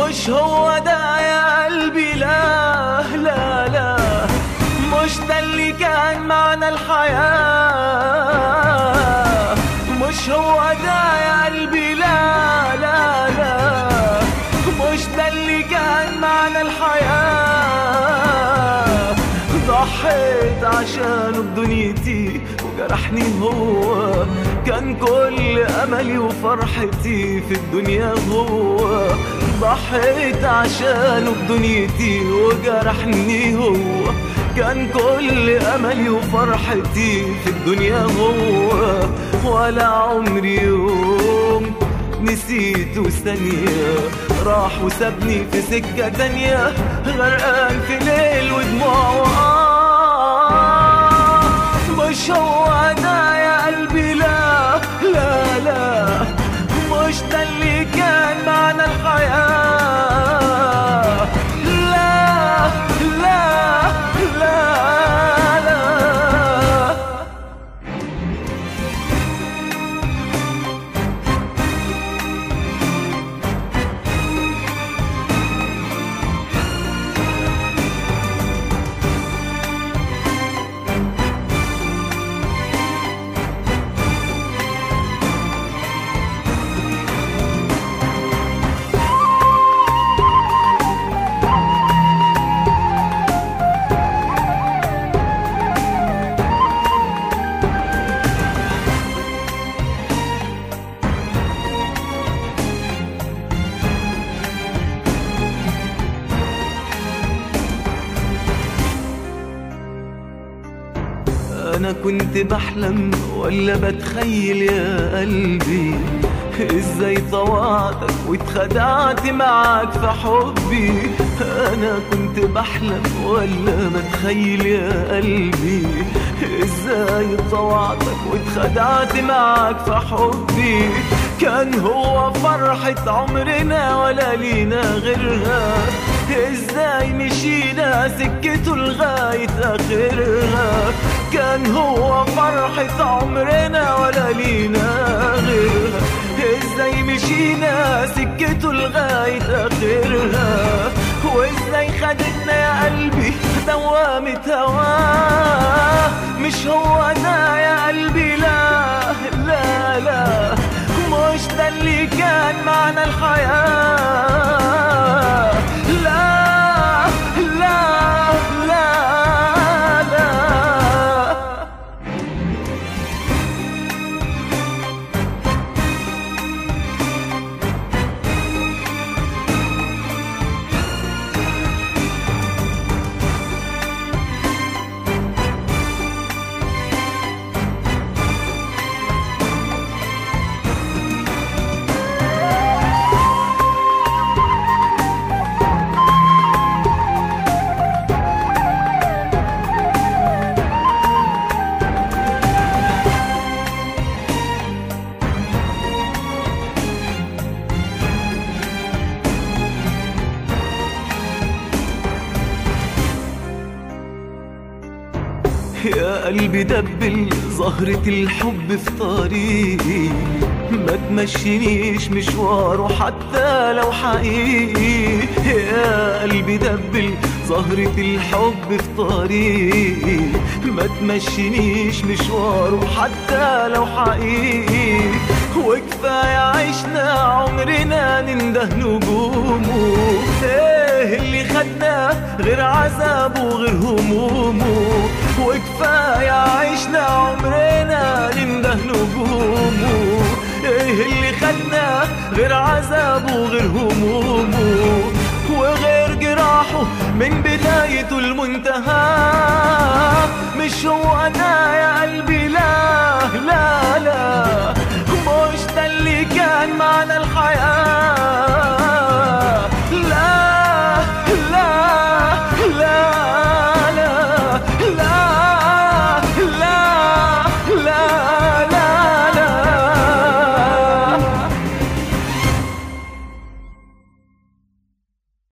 مش هو ده يا قلبي لا لا لا مش ده اللي كان معنى الحياة مش هو ده يا قلبي لا لا لا مش ده اللي كان معنى الحياة ضحيت عشانه بدنيتي وجرحني هو كان كل املي وفرحتي في الدنيا هو ضحيت عشانه بدنيتي وجرحني هو كان كل املي وفرحتي في الدنيا هو ولا عمري يوم نسيته ثانية راح وسابني في سكة تانية غرقان في ليل ودموع وآه مش هو ده يا قلبي لا لا لا مش ده اللي كان معنى الحياة لا لا لا لا انا كنت بحلم ولا بتخيل يا قلبي ازاي طوعتك واتخدعت معاك في حبي انا كنت بحلم ولا بتخيل يا قلبي ازاي طوعتك واتخدعت معاك في حبي كان هو فرحة عمرنا ولا لينا غيرها ازاي مشينا سكته لغاية اخرها كان هو فرحة عمرنا ولا لينا غيرها ازاي مشينا سكته لغاية اخرها وازاي خدتنا يا قلبي دوامة هواه مش هو ده يا قلبي لا لا لا مش ده اللي كان معنى الحياة لا لا لا لا يا قلبي دبل زهرة الحب في طريقي ما تمشينيش مشواره حتى لو حقيقي يا قلبي دبل زهرة الحب في طريقي ما تمشينيش مشواره حتى لو حقيقي وكفاية عشنا عمرنا ننده نجومه ايه اللي خدنا غير عذابه وغير همومه وكفاية عشنا عمرنا ننده نجومه ايه اللي خدنا غير عذابه وغير همومه وغير جراحه من بدايته المنتهى مش هو انا